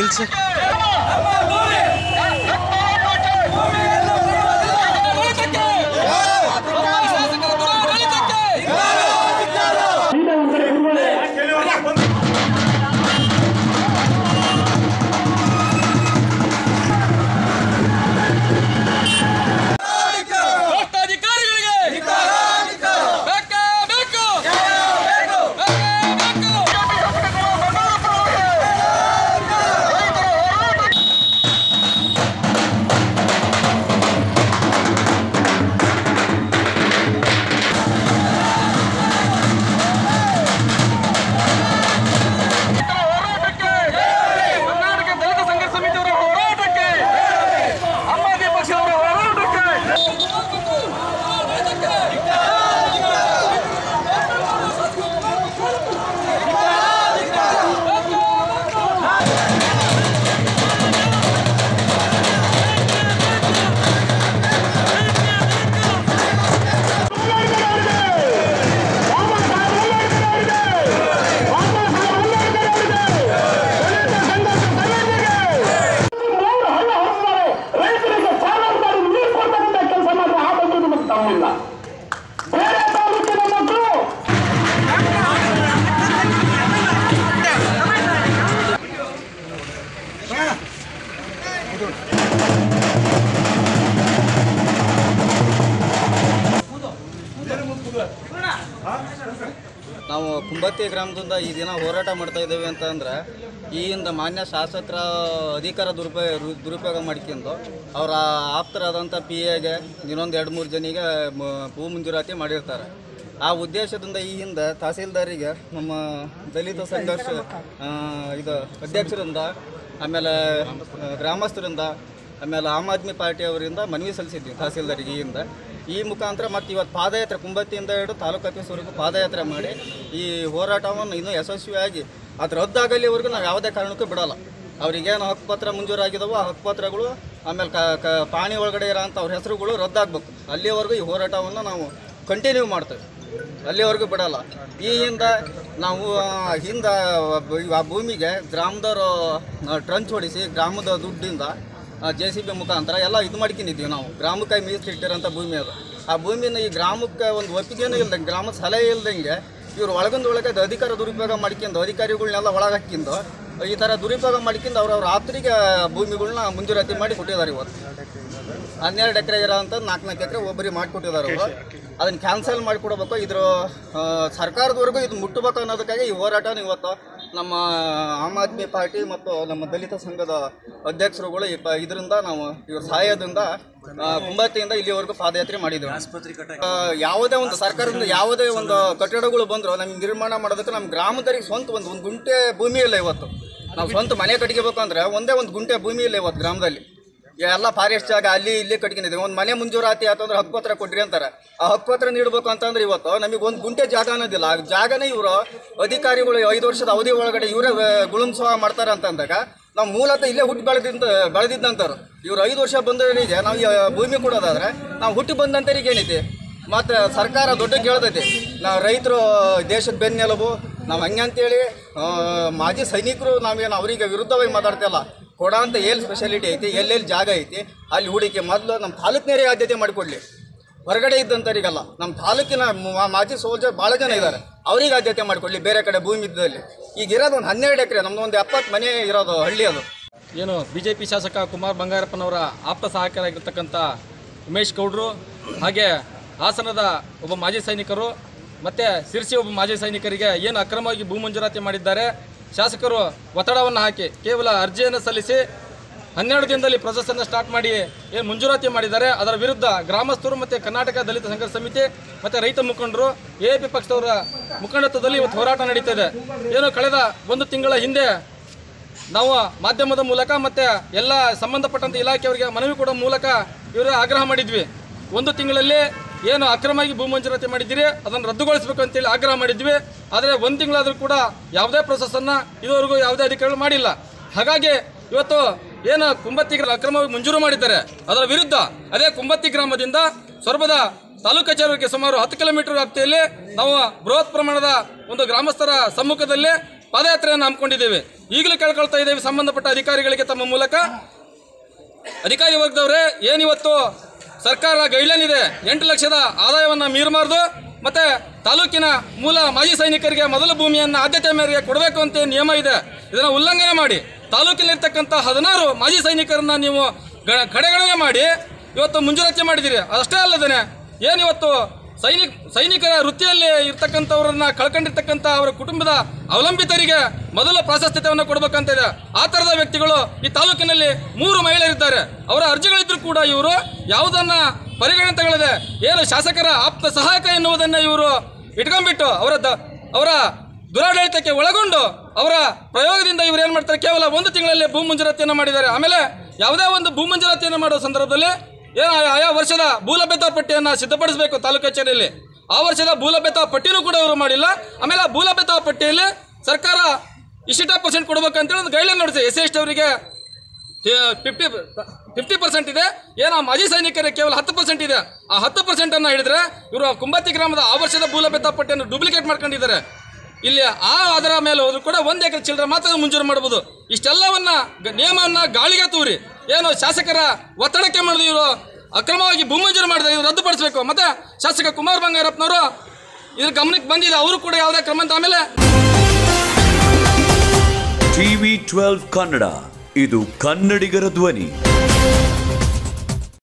ನಿಲ್ಸು ಭ್ರಷ್ಟಾಧಿಕಾರಿಗಳಿಗೆ ಬೇಕೇ ಬೇಕು ಬೇಕೇ ಬೇಕು ಹೋರಾಟಕ್ಕೆ ಕರ್ನಾಟಕ ದಲಿತ ಸಂಘರ್ಷ ಸಮಿತಿಯವರ ಹೋರಾಟಕ್ಕೆ ಆಮ್ ಆದ್ಮಿ ಪಕ್ಷದವರ ಹೋರಾಟಕ್ಕೆ ರೈತರಿಗೆ ಸಾಲ ನೀರು ಕೊಡ್ತಕ್ಕಂಥ ಕೆಲಸ ಮಾಡಿದ್ರೆ ಆ ಬಗ್ಗೆ ನಿಮಗೆ ತಮ್ಮಿಲ್ಲ ಬೇರೆ ತಾಲೂಕಿನ ಮಕ್ಕಳು ನಾವು ಕುಂಬತ್ತಿ ಗ್ರಾಮದಿಂದ ಈ ದಿನ ಹೋರಾಟ ಮಾಡ್ತಾ ಇದ್ದೇವೆ ಅಂತ ಅಂದ್ರೆ ಈ ಹಿಂದ ಮಾನ್ಯ ಶಾಸಕರ ಅಧಿಕಾರ ದುರುಪಯೋಗ ದುರುಪಯೋಗ ಮಾಡ್ಕೊಂಡು ಅವರ ಆಪ್ತರಾದಂಥ ಪಿ ಎಗೆ ಇನ್ನೊಂದು ಎರಡು ಮೂರು ಜನಿಗೆ ಮ- ಭೂ ಮಂಜೂರಾತಿ ಮಾಡಿರ್ತಾರೆ ಆ ಉದ್ದೇಶದಿಂದ ಈ ಹಿಂದೆ ತಹಸೀಲ್ದಾರಿಗೆ ನಮ್ಮ ದಲಿತ ಸಂಘರ್ಷ ಆ, ಇದು ಅಧ್ಯಕ್ಷರಿಂದ ಆಮೇಲೆ ಆ, ಗ್ರಾಮಸ್ಥರಿಂದ ಆಮೇಲೆ ಆಮ್ ಆದ್ಮಿ ಪಾರ್ಟಿ ಅವರಿಂದ ಮನವಿ ಸಲ್ಲಿಸಿದ್ವಿ ತಹಸೀಲ್ದಾರಿಗೆ ಈ ಹಿಂದೆ ಈ ಮುಖಾಂತರ ಮತ್ತು ಇವತ್ತು ಪಾದಯಾತ್ರೆ ಕುಂಬತ್ತಿಯಿಂದ ಹಿಡಿದು ತಾಲೂಕು ಆಫೀಸ್ವರೆಗೂ ಪಾದಯಾತ್ರೆ ಮಾಡಿ ಈ ಹೋರಾಟವನ್ನು ಇನ್ನೂ ಯಶಸ್ವಿಯಾಗಿ ಅದು ರದ್ದಾಗಲಿವರೆಗೂ ನಾವು ಯಾವುದೇ ಕಾರಣಕ್ಕೂ ಬಿಡಲ್ಲ ಅವ್ರಿಗೇನು ಹಕ್ಕುಪತ್ರ ಮಂಜೂರಾಗಿದ್ದಾವೋ ಆ ಹಕ್ಕುಪತ್ರಗಳು ಆಮೇಲೆ ಕ ಕ ಪಾಣಿ ಒಳಗಡೆ ಇರೋಂಥ ಅವ್ರ ಹೆಸರುಗಳು ರದ್ದಾಗಬೇಕು ಅಲ್ಲಿವರೆಗೂ ಈ ಹೋರಾಟವನ್ನು ನಾವು ಕಂಟಿನ್ಯೂ ಮಾಡ್ತೇವೆ ಅಲ್ಲಿವರೆಗೂ ಬಿಡಲ್ಲ ಈ ಹಿಂದೆ ನಾವು ಆ, ಹಿಂದೆ ಬ- ಆ ಭೂಮಿಗೆ ಗ್ರಾಮದವರು ಟ್ರಂಚ್ ಹೊಡಿಸಿ ಗ್ರಾಮದ ದುಡ್ಡಿಂದ ಜೆ ಸಿ ಬಿ ಮುಖಾಂತರ ಎಲ್ಲ ಇದು ಮಾಡ್ಕೊಂಡಿದ್ದೀವಿ ನಾವು ಗ್ರಾಮಕ್ಕೆ ಮೀಸಲಿಟ್ಟಿರೋಂಥ ಭೂಮಿ ಅದು ಆ ಭೂಮಿನ ಈ ಗ್ರಾಮಕ್ಕೆ ಒಂದು ಒಪ್ಪಿಗೆನೂ ಇಲ್ದಂಗೆ ಗ್ರಾಮದ ಸಲಹೆ ಇಲ್ದಂಗೆ ಇವ್ರು ಒಳಗೊಂದು ಒಳಗೆ ಅದು ಅಧಿಕಾರ ದುರುಪಯೋಗ ಮಾಡ್ಕೊಂಡು ಅಧಿಕಾರಿಗಳನ್ನೆಲ್ಲ ಒಳಗೆ ಹಾಕ್ಕೊಂಡು ಈ ಥರ ದುರುಪಯೋಗ ಮಾಡ್ಕೊಂಡು ಅವ್ರವ್ರ ಆಪ್ತರಿಗೆ ಭೂಮಿಗಳನ್ನ ಮಂಜೂರಾತಿ ಮಾಡಿ ಕೊಟ್ಟಿದ್ದಾರೆ ಇವತ್ತು ಹನ್ನೆರಡು ಎಕರೆ ಇರೋಂಥ ನಾಲ್ಕು ನಾಲ್ಕು ಎಕರೆ ಒಬ್ಬರಿಗೆ ಮಾಡಿಕೊಟ್ಟಿದ್ದಾರೆ ಅವರು ಅದನ್ನು ಕ್ಯಾನ್ಸಲ್ ಮಾಡಿಕೊಡ್ಬೇಕು ಇದ್ರ ಆ, ಸರ್ಕಾರದವರೆಗೂ ಇದು ಮುಟ್ಟಬೇಕು ಅನ್ನೋದಕ್ಕಾಗಿ ಈ ಹೋರಾಟನ ಇವತ್ತು ನಮ್ಮ ಆಮ್ ಆದ್ಮಿ ಪಾರ್ಟಿ ಮತ್ತು ನಮ್ಮ ದಲಿತ ಸಂಘದ ಅಧ್ಯಕ್ಷರುಗಳು ಈ ಪ- ಇದರಿಂದ ನಾವು ಇವ್ರ ಸಹಾಯದಿಂದ ಆ, ಕುಂಬತ್ತಿಯಿಂದ ಇಲ್ಲಿವರೆಗೂ ಪಾದಯಾತ್ರೆ ಮಾಡಿದ್ದೇವೆ ಆ, ಯಾವುದೇ ಒಂದು ಸರ್ಕಾರದಿಂದ ಯಾವುದೇ ಒಂದು ಕಟ್ಟಡಗಳು ಬಂದರೂ ನಮ್ಗೆ ನಿರ್ಮಾಣ ಮಾಡೋದಕ್ಕೆ ನಮ್ಮ ಗ್ರಾಮದರಿಗೆ ಸ್ವಂತ ಒಂದು ಒಂದು ಗುಂಟೆ ಭೂಮಿ ಇಲ್ಲ ಇವತ್ತು ನಾವು ಸ್ವಂತ ಮನೆ ಕಟ್ಕೋಬೇಕು ಅಂದ್ರೆ ಒಂದೇ ಒಂದು ಗುಂಟೆ ಭೂಮಿ ಇಲ್ಲ ಇವತ್ತು ಗ್ರಾಮದಲ್ಲಿ ಎಲ್ಲ ಫಾರೆಸ್ಟ್ ಜಾಗ ಅಲ್ಲಿ ಇಲ್ಲಿ ಕಟ್ಕೊಂಡಿದ್ದೀವಿ ಒಂದು ಮನೆ ಮಂಜೂರಾತಿ ಆತಂದ್ರೆ ಹಕ್ಕುಪತ್ರ ಕೊಡ್ರಿ ಅಂತಾರೆ ಆ ಹಕ್ಕುಪತ್ರ ನೀಡಬೇಕು ಅಂತಂದ್ರೆ ಇವತ್ತು ನಮಗೆ ಒಂದು ಗುಂಟೆ ಜಾಗ ಅನ್ನೋದಿಲ್ಲ ಆ ಜಾಗನೇ ಇವರು ಅಧಿಕಾರಿಗಳು ಐದು ವರ್ಷದ ಅವಧಿ ಒಳಗಡೆ ಇವರೇ ಗುಳುಂಸವ ಮಾಡ್ತಾರೆ ಅಂತಂದಾಗ ನಾವು ಮೂಲತಃ ಇಲ್ಲೇ ಹುಟ್ಟಿ ಬೆಳೆದಿಂದ ಬೆಳೆದಿದ್ದಂಥವ್ರು ಇವ್ರು ಐದು ವರ್ಷ ಬಂದವರಿಗೆ ನಾವು ಈ ಭೂಮಿ ಕೊಡೋದಾದ್ರೆ ನಾವು ಹುಟ್ಟಿ ಬಂದಂಥವ್ರಿಗೆ ಏನೈತಿ ಮತ್ತು ಸರ್ಕಾರ ದೊಡ್ಡ ಕೇಳ್ತೈತಿ ನಾವು ರೈತರು ದೇಶದ ಬೆನ್ನೆಲುಬು ನಾವು ಹಂಗೆ ಅಂತೇಳಿ ಆ, ಮಾಜಿ ಸೈನಿಕರು ನಾವೇನು ಅವರಿಗೆ ವಿರುದ್ಧವಾಗಿ ಮಾತಾಡ್ತಿಲ್ಲ ಕೊಡ ಅಂತ ಎಲ್ಲಿ ಸ್ಪೆಷಾಲಿಟಿ ಐತಿ ಎಲ್ಲೆಲ್ಲಿ ಜಾಗ ಐತಿ ಅಲ್ಲಿ ಹೂಡಿಕೆ ಮೊದಲು ನಮ್ಮ ತಾಲೂಕಿನವರಿಗೆ ಆದ್ಯತೆ ಮಾಡಿಕೊಡ್ಲಿ ಹೊರಗಡೆ ಇದ್ದಂಥವ್ರಿಗಲ್ಲ ನಮ್ಮ ತಾಲೂಕಿನ ಮ- ಮಾಜಿ ಸೋಲ್ಜರ್ ಭಾಳ ಜನ ಇದ್ದಾರೆ ಅವ್ರಿಗೆ ಆದ್ಯತೆ ಮಾಡಿಕೊಡ್ಲಿ ಬೇರೆ ಕಡೆ ಭೂಮಿ ಇದ್ದಲ್ಲಿ ಈಗ ಇರೋದು ಒಂದು ಹನ್ನೆರಡು ಎಕರೆ ನಮ್ದು ಒಂದು ಎಪ್ಪತ್ತು ಮನೆ ಇರೋದು ಹಳ್ಳಿ ಅದು ಏನು ಬಿ ಜೆ ಪಿ ಶಾಸಕ ಕುಮಾರ್ ಬಂಗಾರಪ್ಪನವರ ಆಪ್ತ ಸಹಾಯಕರಾಗಿರ್ತಕ್ಕಂಥ ಉಮೇಶ್ ಗೌಡ್ರು ಹಾಗೆ ಹಾಸನದ ಒಬ್ಬ ಮಾಜಿ ಸೈನಿಕರು ಮತ್ತು ಸಿರ್ಸಿ ಒಬ್ಬ ಮಾಜಿ ಸೈನಿಕರಿಗೆ ಏನು ಅಕ್ರಮವಾಗಿ ಭೂ ಮಂಜೂರಾತಿ ಮಾಡಿದ್ದಾರೆ ಶಾಸಕರು ಒತ್ತಡವನ್ನು ಹಾಕಿ ಕೇವಲ ಅರ್ಜಿಯನ್ನು ಸಲ್ಲಿಸಿ ಹನ್ನೆರಡು ದಿನದಲ್ಲಿ ಪ್ರೊಸೆಸನ್ನು ಸ್ಟಾರ್ಟ್ ಮಾಡಿ ಏನು ಮಂಜೂರಾತಿ ಮಾಡಿದ್ದಾರೆ ಅದರ ವಿರುದ್ಧ ಗ್ರಾಮಸ್ಥರು ಮತ್ತು ಕರ್ನಾಟಕ ದಲಿತ ಸಂಘರ್ಷ ಸಮಿತಿ ಮತ್ತು ರೈತ ಮುಖಂಡರು ಎ ಪಿ ಪಕ್ಷದವರ ಮುಖಂಡತ್ವದಲ್ಲಿ ಇವತ್ತು ಹೋರಾಟ ನಡೀತಿದೆ ಏನು ಕಳೆದ ಒಂದು ತಿಂಗಳ ಹಿಂದೆ ನಾವು ಮಾಧ್ಯಮದ ಮೂಲಕ ಮತ್ತೆ ಎಲ್ಲ ಸಂಬಂಧಪಟ್ಟಂತ ಇಲಾಖೆಯವರಿಗೆ ಮನವಿ ಕೊಡೋ ಮೂಲಕ ಇವರು ಆಗ್ರಹ ಮಾಡಿದ್ವಿ ಒಂದು ತಿಂಗಳಲ್ಲಿ ಏನು ಅಕ್ರಮವಾಗಿ ಭೂ ಮಂಜೂರಾತಿ ಮಾಡಿದ್ದೀರಿ ಅದನ್ನು ರದ್ದುಗೊಳಿಸಬೇಕು ಅಂತೇಳಿ ಆಗ್ರಹ ಮಾಡಿದ್ವಿ ಆದರೆ ಒಂದು ತಿಂಗಳಾದರೂ ಕೂಡ ಯಾವುದೇ ಪ್ರೊಸೆಸನ್ನು ಇದುವರೆಗೂ ಯಾವುದೇ ಅಧಿಕಾರಿಗಳು ಮಾಡಿಲ್ಲ ಹಾಗಾಗಿ ಇವತ್ತು ಏನು ಕುಂಬತ್ತಿ ಗ್ರಾ- ಅಕ್ರಮವಾಗಿ ಮಂಜೂರು ಮಾಡಿದ್ದಾರೆ ಅದರ ವಿರುದ್ಧ ಅದೇ ಕುಂಬತ್ತಿ ಗ್ರಾಮದಿಂದ ಸೊರಬದ ತಾಲೂಕು ಕಚೇರಿಗೆ ಸುಮಾರು ಹತ್ತು ಕಿಲೋಮೀಟರ್ ವ್ಯಾಪ್ತಿಯಲ್ಲಿ ನಾವು ಬೃಹತ್ ಪ್ರಮಾಣದ ಒಂದು ಗ್ರಾಮಸ್ಥರ ಸಮ್ಮುಖದಲ್ಲಿ ಪಾದಯಾತ್ರೆಯನ್ನು ಹಮ್ಮಿಕೊಂಡಿದ್ದೇವೆ ಈಗಲೂ ಕೇಳ್ಕೊಳ್ತಾ ಇದ್ದೇವೆ ಸಂಬಂಧಪಟ್ಟ ಅಧಿಕಾರಿಗಳಿಗೆ ತಮ್ಮ ಮೂಲಕ ಅಧಿಕಾರಿ ವರ್ಗದವರೇ ಏನಿವತ್ತು ಸರ್ಕಾರ ಗೈಡ್ಲೈನ್ ಇದೆ ಎಂಟು ಲಕ್ಷದ ಆದಾಯವನ್ನು ಮೀರಬಾರ್ದು ಮತ್ತೆ ತಾಲೂಕಿನ ಮೂಲ ಮಾಜಿ ಸೈನಿಕರಿಗೆ ಮೊದಲ ಭೂಮಿಯನ್ನು ಆದ್ಯತೆ ಮೇರೆಗೆ ಕೊಡಬೇಕು ಅಂತ ನಿಯಮ ಇದೆ ಇದನ್ನು ಉಲ್ಲಂಘನೆ ಮಾಡಿ ತಾಲೂಕಿನಲ್ಲಿರ್ತಕ್ಕಂಥ ಹದಿನಾರು ಮಾಜಿ ಸೈನಿಕರನ್ನ ನೀವು ಗ- ಕಡೆಗಣನೆ ಮಾಡಿ ಇವತ್ತು ಮುಂಜೂರಾತಿ ಮಾಡಿದ್ದೀರಿ ಅಷ್ಟೇ ಅಲ್ಲದೇ ಏನಿವತ್ತು ಸೈನಿಕ ಸೈನಿಕರ ವೃತ್ತಿಯಲ್ಲಿ ಇರ್ತಕ್ಕಂಥವ್ರನ್ನ ಕಳ್ಕೊಂಡಿರ್ತಕ್ಕಂಥ ಅವರ ಕುಟುಂಬದ ಅವಲಂಬಿತರಿಗೆ ಮೊದಲ ಪ್ರಾಶಸ್ತ್ಯತೆಯನ್ನು ಕೊಡಬೇಕಂತ ಇದೆ ಆ ಥರದ ವ್ಯಕ್ತಿಗಳು ಈ ತಾಲೂಕಿನಲ್ಲಿ ಮೂರು ಮಹಿಳೆಯರಿದ್ದಾರೆ ಅವರ ಅರ್ಜಿಗಳಿದ್ರು ಕೂಡ ಇವರು ಯಾವುದನ್ನ ಪರಿಗಣನೆ ತಗೊಳ್ಳದೆ ಏನು ಶಾಸಕರ ಆಪ್ತ ಸಹಾಯಕ ಎನ್ನುವುದನ್ನ ಇವರು ಇಟ್ಕೊಂಡ್ಬಿಟ್ಟು ಅವರ ದ- ಅವರ ದುರಾಡಳಿತಕ್ಕೆ ಒಳಗೊಂಡು ಅವರ ಪ್ರಯೋಗದಿಂದ ಇವರು ಏನು ಮಾಡ್ತಾರೆ ಕೇವಲ ಒಂದು ತಿಂಗಳಲ್ಲಿ ಭೂ ಮಂಜೂರಾತಿಯನ್ನು ಮಾಡಿದ್ದಾರೆ ಆಮೇಲೆ ಯಾವುದೇ ಒಂದು ಭೂ ಮಂಜೂರಾತಿಯನ್ನು ಮಾಡುವ ಸಂದರ್ಭದಲ್ಲಿ ಏನು ಆಯಾ- ಆಯಾ ವರ್ಷದ ಭೂಲಭ್ಯತಾ ಪಟ್ಟಿಯನ್ನು ಸಿದ್ಧಪಡಿಸಬೇಕು ತಾಲೂಕು ಕಚೇರಿಯಲ್ಲಿ ಆ ವರ್ಷದ ಭೂಲಭ್ಯತಾ ಪಟ್ಟಿನೂ ಕೂಡ ಅವರು ಮಾಡಿಲ್ಲ ಆಮೇಲೆ ಆ ಭೂಲಭ್ಯತಾ ಪಟ್ಟಿಯಲ್ಲಿ ಸರ್ಕಾರ ಇಷ್ಟಿಟ ಪರ್ಸೆಂಟ್ ಕೊಡ್ಬೇಕಂತೇಳಿ ಒಂದು ಗೈಡ್ಲೈನ್ ನೋಡಿಸಿ ಎಸ್ ಸಿ ಎಸ್ ಟಿ ಅವರಿಗೆ ಫಿಫ್ಟಿ ಫಿಫ್ಟಿ ಪರ್ಸೆಂಟ್ ಇದೆ ಏನು ಆ ಮಾಜಿ ಸೈನಿಕರಿಗೆ ಕೇವಲ ಹತ್ತು ಪರ್ಸೆಂಟ್ ಇದೆ ಆ ಹತ್ತು ಪರ್ಸೆಂಟ್ ಅನ್ನ ಹಿಡಿದ್ರೆ ಇವರು ಕುಂಬತ್ತಿ ಗ್ರಾಮದ ಆ ವರ್ಷದ ಭೂಲಭ್ಯತಾ ಪಟ್ಟಿಯನ್ನು ಡೂಪ್ಲಿಕೇಟ್ ಮಾಡ್ಕೊಂಡಿದ್ದಾರೆ ಇಲ್ಲಿ ಆ ಅದರ ಮೇಲೆ ಹೋದ್ರು ಕೂಡ ಒಂದು ಎಕರೆ ಚಿಲ್ಲರೆ ಮಾತ್ರ ಮಂಜೂರು ಮಾಡಬಹುದು ಇಷ್ಟೆಲ್ಲವನ್ನ ಗ- ನಿಯಮವನ್ನ ಗಾಳಿಗೆ ತೂರಿ ಏನು ಶಾಸಕರ ಒತ್ತಡಕ್ಕೆ ಮಾಡಿದ್ರು ಇವರು ಅಕ್ರಮವಾಗಿ ಭೂ ಮಂಜೂರು ಮಾಡಿದ್ರೆ ಇದು ರದ್ದುಪಡಿಸಬೇಕು ಮತ್ತೆ ಶಾಸಕ ಕುಮಾರ್ ಬಂಗಾರಪ್ಪನವರು ಇದ್ರ ಗಮನಕ್ಕೆ ಬಂದಿದೆ ಅವರು ಕೂಡ ಯಾವುದೇ ಕ್ರಮ ಅಂತ ಆಮೇಲೆ ಟಿವಿ ಟ್ವೆಲ್ವ್ ಕನ್ನಡ ಇದು ಕನ್ನಡಿಗರ ಧ್ವನಿ